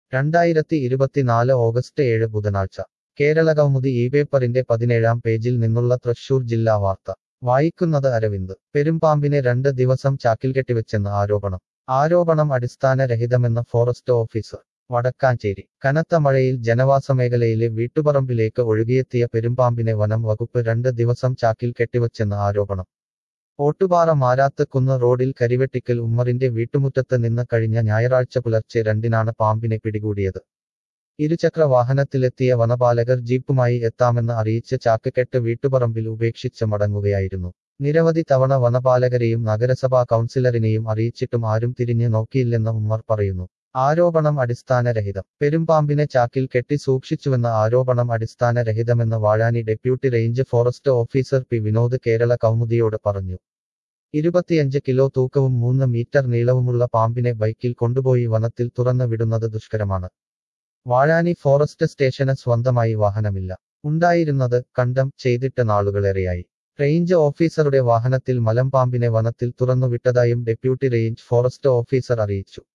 രണ്ടായിരത്തി ഇരുപത്തിനാല് ഓഗസ്റ്റ് ഏഴ് ബുധനാഴ്ച കേരളകൗമുദി ഈ പേപ്പറിന്റെ പതിനേഴാം പേജിൽ നിന്നുള്ള തൃശൂർ ജില്ലാ വാർത്ത വായിക്കുന്നത് അരവിന്ദ് പെരുമ്പാമ്പിനെ രണ്ട് ദിവസം ചാക്കിൽ കെട്ടിവെച്ചെന്ന് ആരോപണം ആരോപണം അടിസ്ഥാനരഹിതമെന്ന് ഫോറസ്റ്റ് ഓഫീസർ വടക്കാഞ്ചേരി കനത്ത മഴയിൽ ജനവാസമേഖലയിലെ വീട്ടുപറമ്പിലേക്ക് ഒഴുകിയെത്തിയ പെരുമ്പാമ്പിനെ വനം വകുപ്പ് രണ്ട് ദിവസം ചാക്കിൽ കെട്ടിവെച്ചെന്ന് ആരോപണം ഓട്ടുപാറ മാരാത്തുകുന്ന് റോഡിൽ കരിവെട്ടിക്കൽ ഉമ്മറിന്റെ വീട്ടുമുറ്റത്ത് നിന്ന് കഴിഞ്ഞ ഞായറാഴ്ച പുലർച്ചെ രണ്ടിനാണ് പാമ്പിനെ പിടികൂടിയത് ഇരുചക്ര വാഹനത്തിലെത്തിയ വനപാലകർ ജീപ്പുമായി എത്താമെന്ന് അറിയിച്ച് ചാക്കുകെട്ട് വീട്ടുപറമ്പിൽ ഉപേക്ഷിച്ച് മടങ്ങുകയായിരുന്നു നിരവധി തവണ വനപാലകരെയും നഗരസഭാ കൗൺസിലറിനെയും അറിയിച്ചിട്ടും ആരും തിരിഞ്ഞു നോക്കിയില്ലെന്ന് ഉമ്മർ പറയുന്നു ആരോപണം അടിസ്ഥാനരഹിതം പെരുമ്പാമ്പിനെ ചാക്കിൽ കെട്ടി സൂക്ഷിച്ചുവെന്ന ആരോപണം അടിസ്ഥാനരഹിതമെന്ന് Vazhani deputy range forest officer P Vinod Kerala കൗമുദിയോട് പറഞ്ഞു ഇരുപത്തിയഞ്ച് കിലോ തൂക്കവും മൂന്ന് മീറ്റർ നീളവുമുള്ള പാമ്പിനെ ബൈക്കിൽ കൊണ്ടുപോയി വനത്തിൽ തുറന്നു വിടുന്നത് ദുഷ്കരമാണ് വാഴാനി ഫോറസ്റ്റ് സ്റ്റേഷന് സ്വന്തമായി വാഹനമില്ല ഉണ്ടായിരുന്നത് കണ്ടം ചെയ്തിട്ട് നാളുകളേറെയായി റേഞ്ച് ഓഫീസറുടെ വാഹനത്തിൽ മലമ്പാമ്പിനെ വനത്തിൽ തുറന്നുവിട്ടതായും ഡെപ്യൂട്ടി റേഞ്ച് ഫോറസ്റ്റ് ഓഫീസർ അറിയിച്ചു